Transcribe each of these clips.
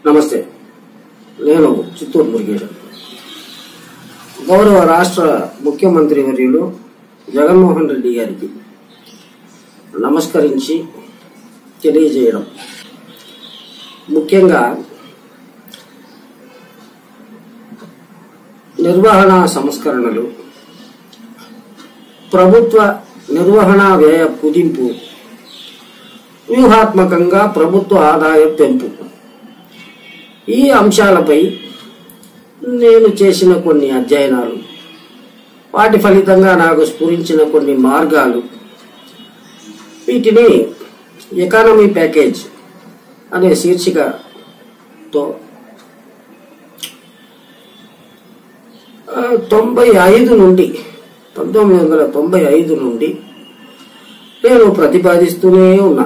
నమస్తే నేను చిత్తూరు మురుగేశం గౌరవ రాష్ట్ర ముఖ్యమంత్రి వర్యులు జగన్మోహన్ రెడ్డి గారికి నమస్కరించి తెలియజేయడం ముఖ్యంగా నిర్వహణ సంస్కరణలు ప్రభుత్వ నిర్వహణ వ్యయ కుదింపు వ్యూహాత్మకంగా ప్రభుత్వ ఆదాయ పెంపు ఈ అంశాలపై నేను చేసిన కొన్ని అధ్యయనాలు వాటి ఫలితంగా నాకు స్ఫురించిన కొన్ని మార్గాలు వీటిని ఎకానమీ ప్యాకేజ్ అనే శీర్షికతో ఆ, తొంభై ఐదు నుండి పంతొమ్మిది వందల తొంభై ఐదు నుండి నేను ప్రతిపాదిస్తూనే ఉన్నా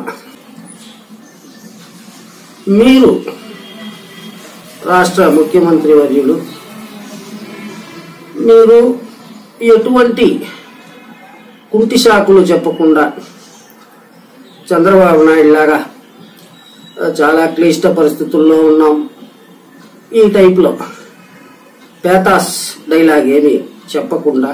మీరు రాష్ట్ర ముఖ్యమంత్రి వర్యులు మీరు ఎటువంటి కుంటి సాకులు చెప్పకుండా చంద్రబాబు నాయుడు లాగా చాలా క్లిష్ట పరిస్థితుల్లో ఉన్నాం ఈ టైప్లో పేతాస్ డైలాగ్ ఏమి చెప్పకుండా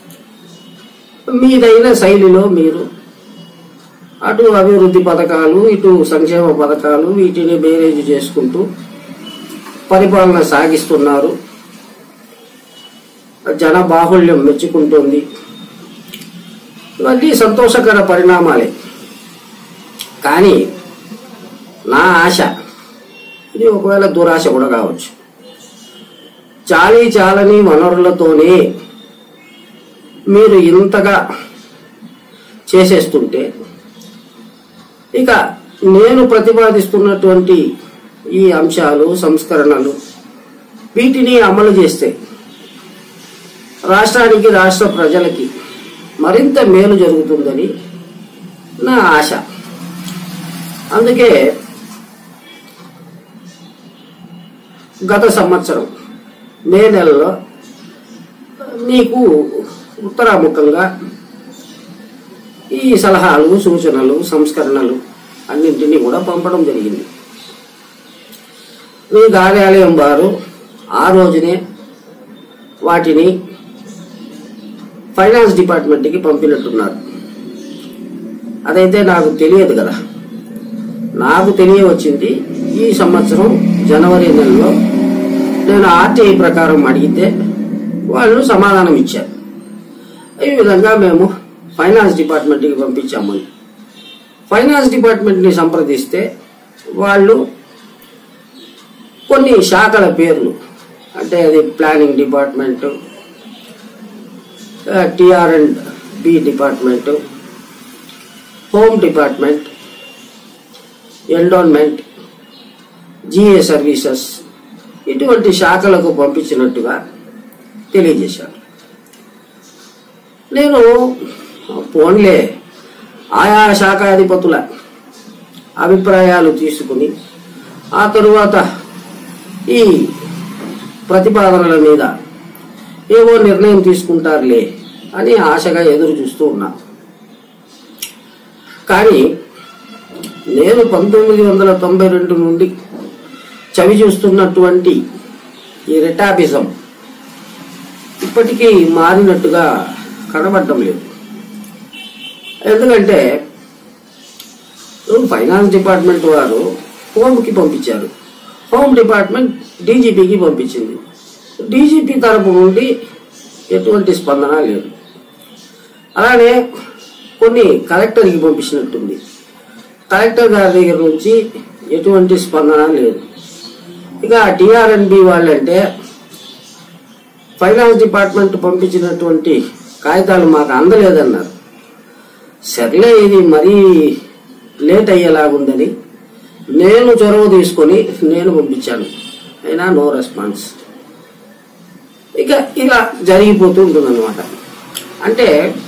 మీదైన శైలిలో మీరు అటు అభివృద్ధి పథకాలు ఇటు సంక్షేమ పథకాలు వీటిని బేరేజ్ చేసుకుంటూ పరిపాలన సాగిస్తున్నారు జన బాహుళ్యం మెచ్చుకుంటోంది ఇవన్నీ సంతోషకర పరిణామాలే కానీ నా ఆశ ఇది ఒకవేళ దురాశ కూడా కావచ్చు చాలీ చాలని వనరులతోనే మీరు ఇంతగా చేసేస్తుంటే ఇక నేను ప్రతిపాదిస్తున్నటువంటి ఈ అంశాలు సంస్కరణలు వీటిని అమలు చేస్తే రాష్ట్రానికి రాష్ట్ర ప్రజలకి మరింత మేలు జరుగుతుందని నా ఆశ అందుకే గత సంవత్సరం మే నెలలో మీకు ఉత్తరాముఖంగా ఈ సలహాలు సూచనలు సంస్కరణలు అన్నింటినీ కూడా పంపడం జరిగింది మీ కార్యాలయం వారు ఆ రోజునే వాటిని ఫైనాన్స్ డిపార్ట్మెంట్కి పంపినట్టున్నారు అదైతే నాకు తెలియదు కదా నాకు తెలియవచ్చింది ఈ సంవత్సరం జనవరి నెలలో నేను ఆర్టీఐ ప్రకారం అడిగితే వాళ్ళు సమాధానం ఇచ్చారు ఈ విధంగా మేము ఫైనాన్స్ డిపార్ట్మెంట్కి పంపించామని ఫైనాన్స్ డిపార్ట్మెంట్ని సంప్రదిస్తే వాళ్ళు కొన్ని శాఖల పేర్లు అంటే అది planning department TR and B department home department endowment GA services ఇటువంటి శాఖలకు పంపించినట్టుగా తెలియజేశారు నేను ఫోన్లే ఆయా శాఖాధిపతుల అభిప్రాయాలు తీసుకుని ఆ తరువాత ఈ ప్రతిపాదనల మీద ఏవో నిర్ణయం తీసుకుంటారులే అని ఆశగా ఎదురు చూస్తూ ఉన్నా కానీ నేను పంతొమ్మిది వందల తొంభై రెండు నుండి చవి చూస్తున్నటువంటి ఈ రెటాబిజం ఇప్పటికీ మారినట్టుగా కనబడటం లేదు ఎందుకంటే ఫైనాన్స్ డిపార్ట్మెంట్ వారు హోమ్కి పంపించారు హోమ్ డిపార్ట్మెంట్ డీజీపీకి పంపించింది డీజీపీ తరపు నుండి ఎటువంటి స్పందన లేదు అలానే కొన్ని కలెక్టర్కి పంపించినట్టుంది కలెక్టర్ గారి దగ్గర నుంచి ఎటువంటి స్పందన లేదు ఇక టిఆర్ఎన్బి వాళ్ళంటే ఫైనాన్స్ డిపార్ట్మెంట్ పంపించినటువంటి కాగితాలు మాకు అందలేదన్నారు సర్లే ఇది మరీ లేట్ అయ్యేలాగుందని నేను చొరవ తీసుకొని నేను పంపించాను అయినా నో రెస్పాన్స్ ఇక ఇలా జరిగిపోతూ ఉంటుందన్నమాట అంటే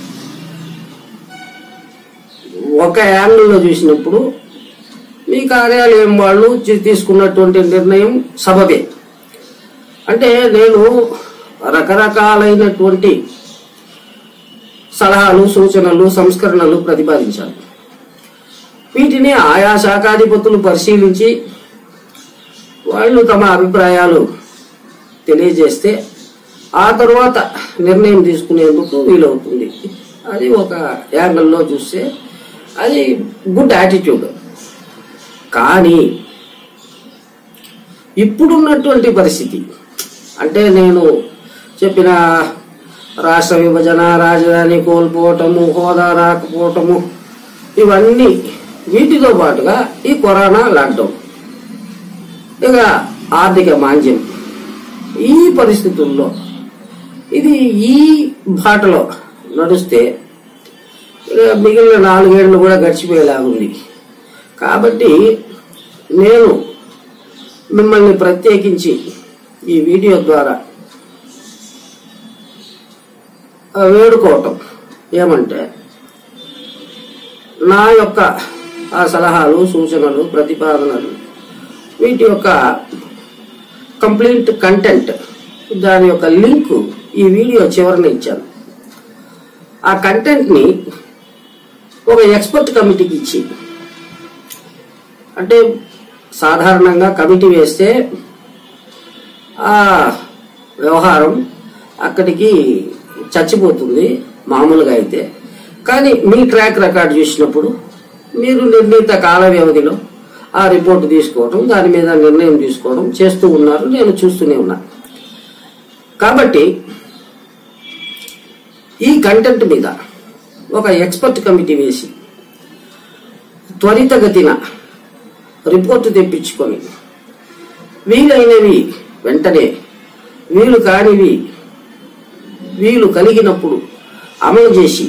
ఒక యాంగిల్లో చూసినప్పుడు మీ కార్యాలయం వాళ్ళు చే- తీసుకున్నటువంటి నిర్ణయం సబబే అంటే నేను రకరకాలైనటువంటి సలహాలు సూచనలు సంస్కరణలు ప్రతిపాదించాను వీటిని ఆయా శాఖాధిపతులు పరిశీలించి వాళ్ళు తమ అభిప్రాయాలు తెలియజేస్తే ఆ తర్వాత నిర్ణయం తీసుకునేందుకు వీలవుతుంది అది ఒక యాంగిల్లో చూస్తే అది గుడ్ యాటిట్యూడ్ కానీ ఇప్పుడున్నటువంటి పరిస్థితి అంటే నేను చెప్పిన రాష్ట్ర విభజన రాజధాని కోల్పోవటము హోదా రాకపోవటము ఇవన్నీ వీటితో పాటుగా ఈ కరోనా లాక్డౌన్ ఇక ఆర్థిక మాంద్యం ఈ పరిస్థితుల్లో ఇది ఈ బాటలో నడుస్తే ఇక మిగిలిన నాలుగేళ్లు కూడా గడిచిపోయేలాగుంది కాబట్టి నేను మిమ్మల్ని ప్రత్యేకించి ఈ వీడియో ద్వారా ఆ, వేడుకోవటం ఏమంటే నా యొక్క ఆ సలహాలు సూచనలు ప్రతిపాదనలు వీటి యొక్క కంప్లీట్ కంటెంట్ దాని యొక్క లింక్ ఈ వీడియో చివరన ఇచ్చాను ఆ కంటెంట్ని ఒక ఎక్స్పర్ట్ కమిటీకి ఇచ్చి అంటే సాధారణంగా కమిటీ వేస్తే ఆ వ్యవహారం అక్కడికి చచ్చిపోతుంది మామూలుగా అయితే కానీ మీ ట్రాక్ రికార్డ్ చూసినప్పుడు మీరు నిర్ణీత కాల వ్యవధిలో ఆ రిపోర్ట్ తీసుకోవడం దాని మీద నిర్ణయం తీసుకోవడం చేస్తూ ఉన్నారు నేను చూస్తూనే ఉన్నాను కాబట్టి ఈ కంటెంట్ మీద ఒక ఎక్స్పర్ట్ కమిటీ వేసి త్వరితగతిన రిపోర్టు తెప్పించుకొని వీలైనవి వెంటనే వీలు కానివి వీలు కలిగినప్పుడు అమలు చేసి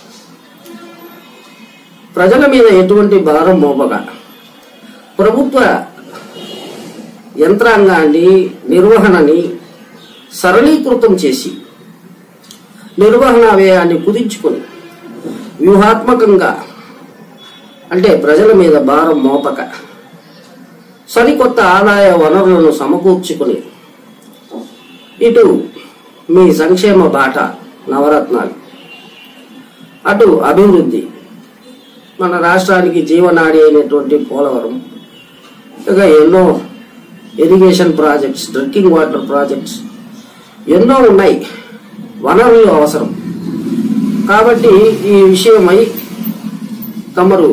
ప్రజల మీద ఎటువంటి భారం మోపగా ప్రభుత్వ యంత్రాంగాన్ని నిర్వహణని సరళీకృతం చేసి నిర్వహణ వ్యయాన్ని కుదించుకొని వ్యూహాత్మకంగా అంటే ప్రజల మీద భారం మోపక సరికొత్త ఆదాయ వనరులను సమకూర్చుకుని ఇటు మీ సంక్షేమ బాట నవరత్నాలు అటు అభివృద్ధి మన రాష్ట్రానికి జీవనాడి అయినటువంటి పోలవరం ఇక ఎన్నో irrigation projects drinking water projects ఎన్నో ఉన్నాయి వనరులు అవసరం కాబట్టి ఈ విషయమై తమరు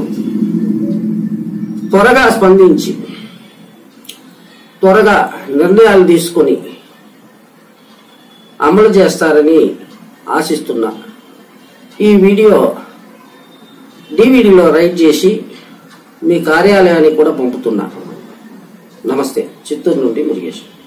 త్వరగా స్పందించి త్వరగా నిర్ణయాలు తీసుకొని అమలు చేస్తారని ఆశిస్తున్నా ఈ వీడియో డివిడిలో రైట్ చేసి మీ కార్యాలయానికి కూడా పంపుతున్నా నమస్తే చిత్తూరు నుండి మురుగేష్